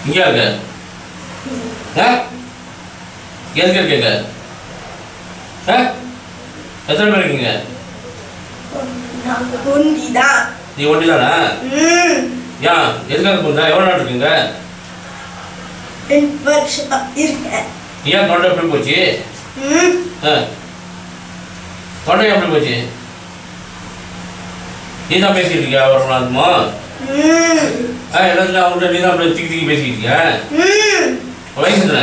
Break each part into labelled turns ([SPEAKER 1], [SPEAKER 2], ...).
[SPEAKER 1] இங்கே இருக்க ஆ எதுக்கு இருக்கீங்க ஆ எத்தனை பேர் இருக்கீங்க
[SPEAKER 2] நான் ஒண்டிதான்
[SPEAKER 1] நீ ஒண்டி தானா
[SPEAKER 2] ம்
[SPEAKER 1] ஏன் எதுக்காக போகுதா எவ்வளோ நாள் இருக்கீங்க
[SPEAKER 2] ரெண்டு வருஷமா இருக்கேன்
[SPEAKER 1] ஏன் தொண்டை எப்படி போச்சு
[SPEAKER 2] ம்
[SPEAKER 1] ஆ தொண்டை எப்படி போச்சு நீ தான் பேசிட்டு இருக்கியா ஒரு நாளுமா
[SPEAKER 2] ம்
[SPEAKER 1] ஆ எல்லாத்துல அவங்கள்ட்ட நீ தான் அப்படியே திக்கி திக்கி பேசிட்டு இருக்கியா
[SPEAKER 2] ம்
[SPEAKER 1] வயசு என்ன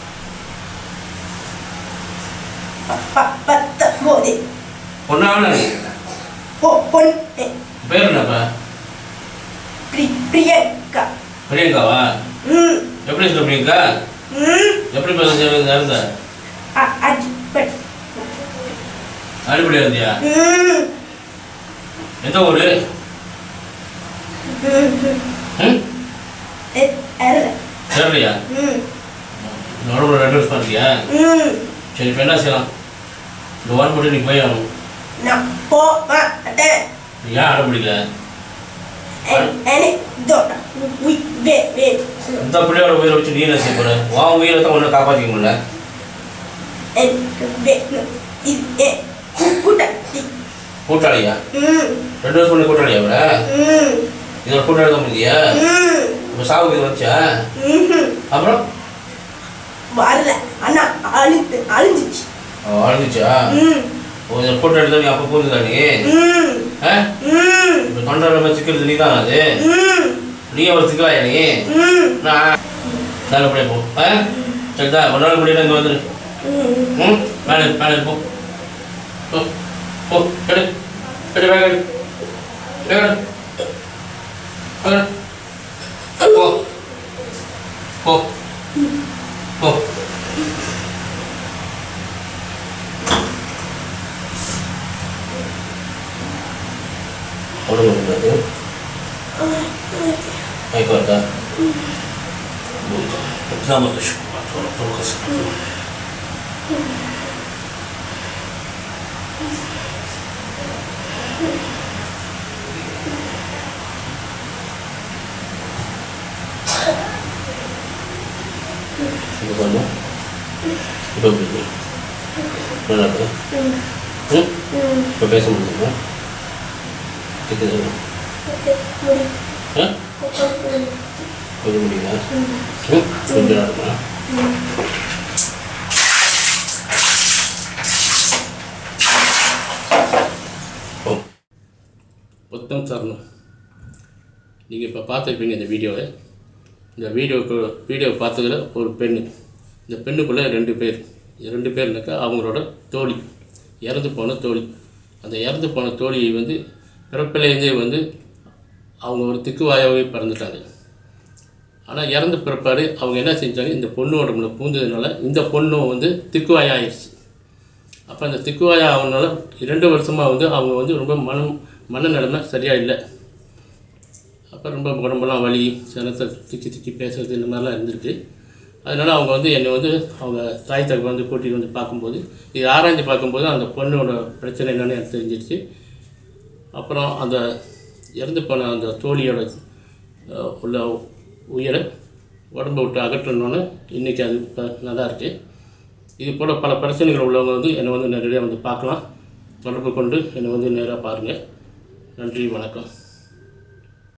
[SPEAKER 2] ப- பத்தொம்போது
[SPEAKER 1] பொண்ணா ஆனா
[SPEAKER 2] பொ- பொண்ணு
[SPEAKER 1] பேர் என்னப்பா
[SPEAKER 2] பிரி- பிரியங்கா
[SPEAKER 1] பிரியங்காவா
[SPEAKER 2] ம்
[SPEAKER 1] எப்படி இருக்க பிரியங்கா
[SPEAKER 2] ம்
[SPEAKER 1] எப்படி பேச இருந்த
[SPEAKER 2] அ- அடிப்படை
[SPEAKER 1] அடிப்படையா இருந்தியா
[SPEAKER 2] ம்
[SPEAKER 1] எந்த ஊரு
[SPEAKER 2] ம்
[SPEAKER 1] ம்
[SPEAKER 2] எ- எர-
[SPEAKER 1] சரியா
[SPEAKER 2] ம்
[SPEAKER 1] உடம்புல ரெண்டு வருஷம் இருக்கியா
[SPEAKER 2] ம்
[SPEAKER 1] சரி இப்போ என்ன செய்யலாம் இந்த வாரம் மட்டும் நீ போய் ஆகணும்
[SPEAKER 2] நான் போக மாட்டேன்
[SPEAKER 1] நீ ஏன் அடம் பிடிக்கல
[SPEAKER 2] என்- எனக்கு இதோட உயிர் வே- வே-
[SPEAKER 1] இந்த பிள்ளையோட உயிரை வச்சு நீ என்ன செய்ய போற உன் உயிரை தான் ஒன்றும் காப்பாற்றிக்க முடியல
[SPEAKER 2] எனக்கு வேணும் இது என் கூட்டாளி
[SPEAKER 1] கூட்டாளியா
[SPEAKER 2] ம்
[SPEAKER 1] ரெண்டு வருஷம் பண்ணி கூட்டாளியா அவரை
[SPEAKER 2] ம்
[SPEAKER 1] இதோட கூட்டாளி தான் முடியா
[SPEAKER 2] ம்
[SPEAKER 1] இப்போ சாவுக்கு இது வச்சா
[SPEAKER 2] ம்ஹும்.
[SPEAKER 1] அப்புறம்
[SPEAKER 2] வரல ஆனா அழுது அழிஞ்சிச்சு
[SPEAKER 1] அவ அழுதுச்சா
[SPEAKER 2] ம்
[SPEAKER 1] ஓ இதில் கூட்டாளி தான் நீ அப்போ போகுதுதா நீ
[SPEAKER 2] ம்
[SPEAKER 1] ஆ
[SPEAKER 2] ம்
[SPEAKER 1] இப்போ தொண்டை நம்ம சிக்கிறது நீ தான் அது
[SPEAKER 2] ம்
[SPEAKER 1] நீ அவர் சிக்கலாயா நீ
[SPEAKER 2] ம்
[SPEAKER 1] நான் நல்லபடியா போ ஆ சரிதா ஒரு நாள் முடியல இங்கே வந்துடு
[SPEAKER 2] ம்
[SPEAKER 1] ம் மேலே மேலே போ போ போ எடு எடு வேக எடு வேக எடு வேக எடு. போ போ போ உடம்பு இருந்தது மயக்கம் வருதா நாம கஷ்டம் இப்போ பாருங்க இப்போ எப்படி இருக்கு? நல்லா இருக்கா ம் இப்போ பேச முடியுமா கேட்குது ஆ கொஞ்சம் முடியுதா ம் கொஞ்சம் நேரம் இருக்குமா ஓ புத்தம் சரணம் நீங்கள் இப்போ பார்த்துருப்பீங்க இந்த வீடியோவை இந்த வீடியோக்கு வீடியோ பார்த்ததுல ஒரு பெண் இந்த பெண்ணுக்குள்ளே ரெண்டு பேர் ரெண்டு பேர்னாக்கா அவங்களோட தோழி இறந்து போன தோழி அந்த இறந்து போன தோழியை வந்து பிறப்பிலேருந்தே வந்து அவங்க ஒரு திக்குவாயாவே பிறந்துட்டாங்க ஆனால் இறந்த பிற்பாடு அவங்க என்ன செஞ்சாங்க இந்த பொண்ணு உடம்புல பூந்ததுனால இந்த பொண்ணும் வந்து திக்குவாயா ஆயிடுச்சு அப்போ அந்த திக்குவாயா ஆகுனால இரண்டு வருஷமாக வந்து அவங்க வந்து ரொம்ப மனம் மனநிலைமை சரியாக இல்லை அப்போ ரொம்ப உடம்பெல்லாம் வலி சிரத்தை திக்கி திக்கி பேசுறது இந்த மாதிரிலாம் இருந்திருக்கு அதனால் அவங்க வந்து என்னை வந்து அவங்க தாய் தகவல் வந்து கூட்டிகிட்டு வந்து பார்க்கும்போது இது ஆராய்ஞ்சு பார்க்கும்போது அந்த பொண்ணோட பிரச்சனை என்னென்னு எனக்கு தெரிஞ்சிருச்சு அப்புறம் அந்த இறந்து போன அந்த தோழியோட அஹ், உள்ள உயிரை உடம்பை விட்டு அகற்றணுன்னு இன்றைக்கி அது இப்போ நல்லா இருக்குது இது போல் பல பிரச்சனைகள் உள்ளவங்க வந்து என்னை வந்து நேரடியாக வந்து பார்க்கலாம் தொடர்பு கொண்டு என்னை வந்து நேராக பாருங்கள் நன்றி வணக்கம்